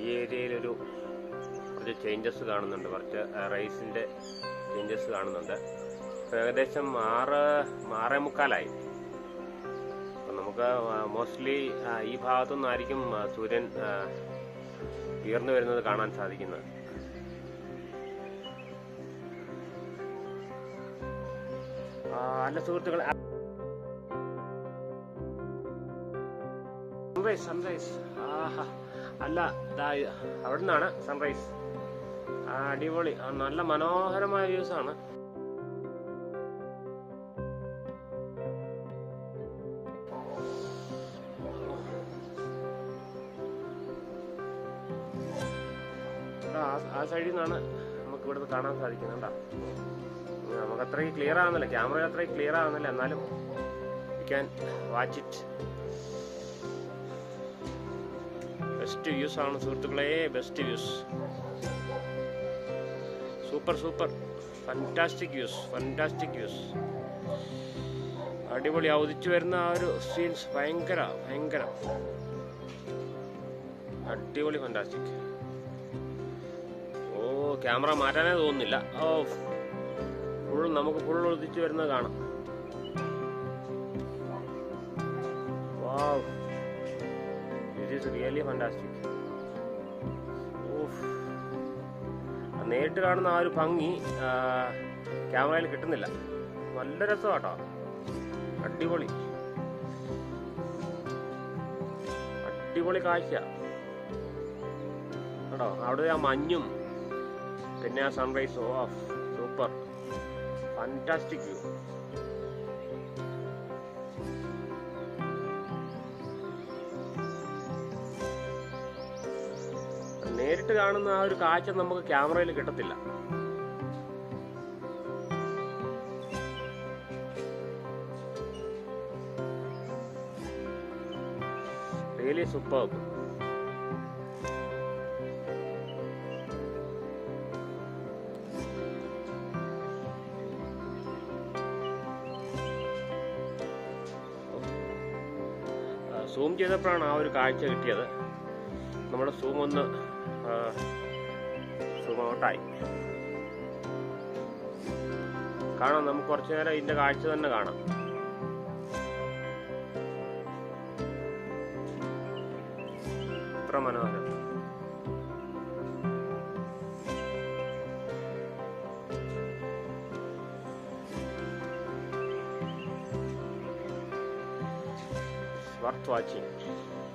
ഈ ഏരിയയിൽ ഒരു കുറച്ച് ചേഞ്ചസ് കാണുന്നുണ്ട് കുറച്ച് റൈസിന്റെ ചേഞ്ചസ് കാണുന്നുണ്ട് ഇപ്പൊ ഏകദേശം ആറ് ആറേ മുക്കാലായി അപ്പം നമുക്ക് മോസ്റ്റ്ലി ഈ ഭാഗത്തുനിന്നായിരിക്കും ആ, സൂര്യൻ ആ, ഉയർന്നു വരുന്നത് കാണാൻ സാധിക്കുന്നത് ആ, അല്ല സുഹൃത്തുക്കളെ സൺറൈസ് സൺറൈസ് ആഹാ അല്ല ദാ അവിടെ നിന്നാണ് സൺറൈസ് ആ അടിപൊളി ആ, നല്ല മനോഹരമായ വ്യൂസ് ആണ് ആ ആ സൈഡിൽ നിന്നാണ് നമുക്ക് ഇവിടുന്ന് കാണാൻ സാധിക്കുന്നത് കേട്ടോ ഉം, നമുക്ക് അത്രയും ക്ലിയർ ആവുന്നില്ല ക്യാമറ അത്രയും ക്ലിയർ ആവുന്നില്ല എന്നാലും you can watch it best views ആണ് സുഹൃത്തുക്കളെ best views super super fantastic views fantastic views അടിപൊളി ഉദിച്ചു വരുന്ന ആ ഒരു സീൻസ് ഭയങ്കര ഭയങ്കര അടിപൊളി ഫന്റാസ്റ്റിക് ഓ ക്യാമറ മാറ്റാനേ തോന്നുന്നില്ല ഓ ഫുൾ നമുക്ക് ഫുൾ ഉദിച്ചു വരുന്നത് കാണാം wow it is really fantastic നേരിട്ട് കാണുന്ന ആ ഒരു ഭംഗി ആ, ക്യാമറയിൽ കിട്ടുന്നില്ല നല്ല രസമാട്ടോ അടിപൊളി അടിപൊളി കാഴ്ച കേട്ടോ അവിടെ ആ മഞ്ഞും പിന്നെ ആ sunrise oh super fantastic view നേരിട്ട് കാണുന്ന ആ ഒരു കാഴ്ച നമുക്ക് ക്യാമറയിൽ കിട്ടത്തില്ല റിയലി സൂപ്പർ സൂം ചെയ്തപ്പോഴാണ് ആ ഒരു കാഴ്ച കിട്ടിയത് നമ്മുടെ സൂം ഒന്ന് സൂം ഔട്ടായി കാണാം നമുക്ക് കുറച്ചു നേരം ഇതിന്റെ കാഴ്ച തന്നെ കാണാം ഇത്ര മനോഹരം വർത്ത് വാച്ചിങ്